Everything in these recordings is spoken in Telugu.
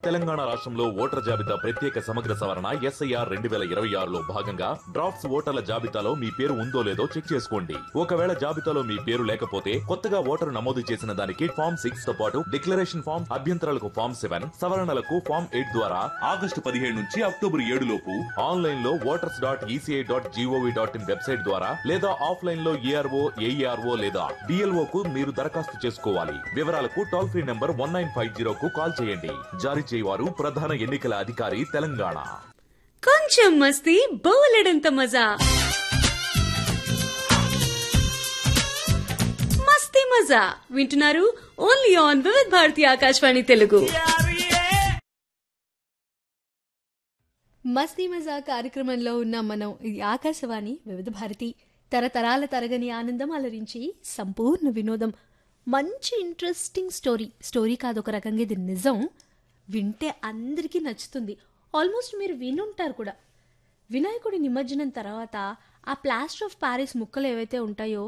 తెలంగాణ రాష్ట్రంలో ఓటర్ జాబితా ప్రత్యేక సమగ్ర సవరణ ఎస్ఐఆర్ రెండు వేల ఇరవై ఆరులో భాగంగా డ్రాఫ్ట్స్ ఓటర్ల జాబితాలో మీ పేరు ఉందో లేదో చెక్ చేసుకోండి ఒకవేళ జాబితాలో మీ పేరు లేకపోతే కొత్తగా ఓటరు నమోదు చేసిన దానికి ఫామ్ సిక్స్ తో పాటు డిక్లరేషన్ ఫామ్ అభ్యంతరాలకు ఫామ్ సెవెన్ సవరణలకు ఫామ్ ఎయిట్ ద్వారా ఆగస్టు పదిహేడు నుంచి అక్టోబర్ ఏడు లోపు ఆన్లైన్ లో voters dot ECI dot G O V dot in website ద్వారా లేదా ఆఫ్లైన్ లో ఏఆర్ఓ ఏఈఆర్ఓ లేదా డిఎల్ఓ కు మీరు దరఖాస్తు చేసుకోవాలి వివరాలకు toll free number one nine five zero కు కాల్ చేయండి జారీ చేయవారు ప్రధాన ఎన్నికల అధికారి తెలంగాణ కొంచెం మస్తీ బోలెడంత మజా మస్తీ మజా వింటున్నారు ఓన్లీ ఆన్ వివిధ్ భారతి ఆకాశవాణి తెలుగు మస్తీ మజా కార్యక్రమంలో ఉన్న మనం ఇది ఆకాశవాణి వివిధ భారతి తరతరాల తరగని ఆనందం అలరించి సంపూర్ణ వినోదం మంచి ఇంట్రెస్టింగ్ స్టోరీ స్టోరీ కాదు ఒక రకంగా ఇది నిజం వింటే అందరికీ నచ్చుతుంది ఆల్మోస్ట్ మీరు వినుంటారు కూడా వినాయకుడి నిమజ్జనం తర్వాత ఆ ప్లాస్టర్ ఆఫ్ ప్యారిస్ ముక్కలు ఏవైతే ఉంటాయో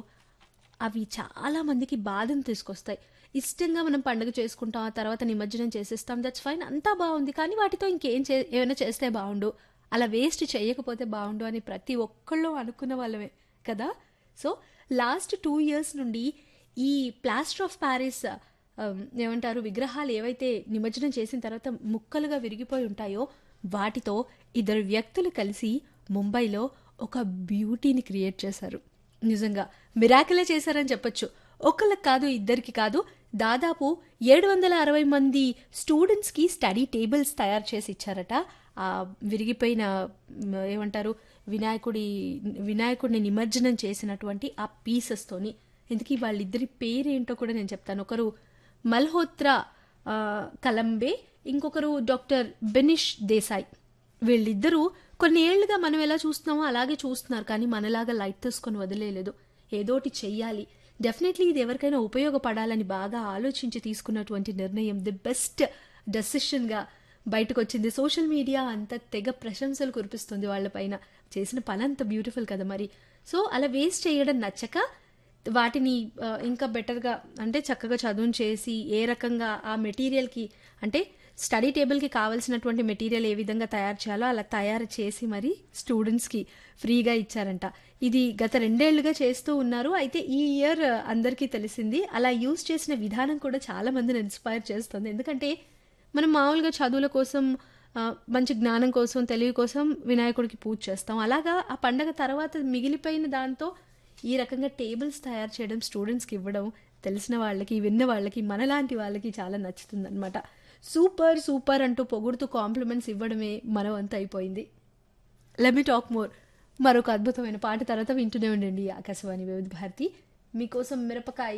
అవి చాలా మందికి బాధను తీసుకొస్తాయి ఇష్టంగా మనం పండుగ చేసుకుంటాం ఆ తర్వాత నిమజ్జనం చేసేస్తాం దట్స్ ఫైన్ అంతా బాగుంది కానీ వాటితో ఇంకేం చే ఏమైనా చేస్తే బాగుండు అలా వేస్ట్ చేయకపోతే బాగుండు అని ప్రతి ఒక్కళ్ళు అనుకున్న వాళ్ళమే కదా సో లాస్ట్ టూ ఇయర్స్ నుండి ఈ ప్లాస్టర్ ఆఫ్ ప్యారిస్ um, ఏమంటారు విగ్రహాలు ఏవైతే నిమజ్జనం చేసిన తర్వాత ముక్కలుగా విరిగిపోయి ఉంటాయో వాటితో ఇద్దరు వ్యక్తులు కలిసి ముంబైలో ఒక బ్యూటీని క్రియేట్ చేశారు నిజంగా మిరాకిలే చేశారని చెప్పొచ్చు ఒకళ్ళకి కాదు ఇద్దరికి కాదు దాదాపు ఏడు వందల అరవై మంది స్టూడెంట్స్కి స్టడీ టేబుల్స్ తయారు చేసి ఇచ్చారట ఆ విరిగిపోయిన మ్, ఏమంటారు వినాయకుడి వినాయకుడిని నిమజ్జనం చేసినటువంటి ఆ పీసెస్తోని ఇందుకీ వాళ్ళిద్దరి పేరేంటో కూడా నేను చెప్తాను ఒకరు మల్హోత్రా ఆ, కలంబే ఇంకొకరు డాక్టర్ బెనిష్ దేశాయ్ వీళ్ళిద్దరూ కొన్ని ఏళ్లుగా మనం ఎలా చూస్తున్నామో అలాగే చూస్తున్నారు కానీ మనలాగా లైట్ తీసుకొని వదిలేయలేదు ఏదోటి చెయ్యాలి డెఫినెట్లీ ఇది ఎవరికైనా ఉపయోగపడాలని బాగా ఆలోచించి తీసుకున్నటువంటి నిర్ణయం ది బెస్ట్ డెసిషన్గా బయటకు వచ్చింది సోషల్ మీడియా అంత తెగ ప్రశంసలు కురిపిస్తుంది వాళ్ళపైన చేసిన పని అంత బ్యూటిఫుల్ కదా మరి సో అలా వేస్ట్ చేయడం నచ్చక వాటిని ఆ, ఇంకా బెటర్గా అంటే చక్కగా చదువును చేసి ఏ రకంగా ఆ మెటీరియల్కి అంటే స్టడీ టేబుల్కి కావాల్సినటువంటి మెటీరియల్ ఏ విధంగా తయారు చేయాలో అలా తయారు చేసి మరి స్టూడెంట్స్కి ఫ్రీగా ఇచ్చారంట ఇది గత రెండేళ్లుగా చేస్తూ ఉన్నారు అయితే ఈ ఇయర్ అందరికీ తెలిసింది అలా యూజ్ చేసిన విధానం కూడా చాలా మందిని ఇన్స్పైర్ చేస్తుంది ఎందుకంటే మనం మామూలుగా చదువుల కోసం ఆ, మంచి జ్ఞానం కోసం తెలివి కోసం వినాయకుడికి పూజ చేస్తాం అలాగా ఆ పండగ తర్వాత మిగిలిపోయిన దాంతో ఈ రకంగా టేబుల్స్ తయారు చేయడం స్టూడెంట్స్కి ఇవ్వడం తెలిసిన వాళ్ళకి విన్న వాళ్ళకి మనలాంటి వాళ్ళకి చాలా నచ్చుతుంది అనమాట సూపర్ సూపర్ అంటూ పొగుడుతూ కాంప్లిమెంట్స్ ఇవ్వడమే మనం అంత అయిపోయింది లెట్ మీ టాక్ మోర్ మరొక అద్భుతమైన పాట తర్వాత వింటూనే ఉండండి ఆకాశవాణి వివిధ భారతి మీకోసం మిరపకాయ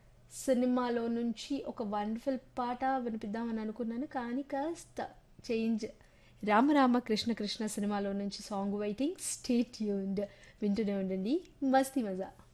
సినిమాలో నుంచి ఒక వండర్ఫుల్ పాట వినిపిద్దామని అనుకున్నాను కానీ కాస్త చేంజ్ రామరామ కృష్ణ కృష్ణ సినిమాలో నుంచి సాంగ్ వెయిటింగ్ స్టేట్ యూన్డ్ వింటూనే ఉండండి మస్తీ మజా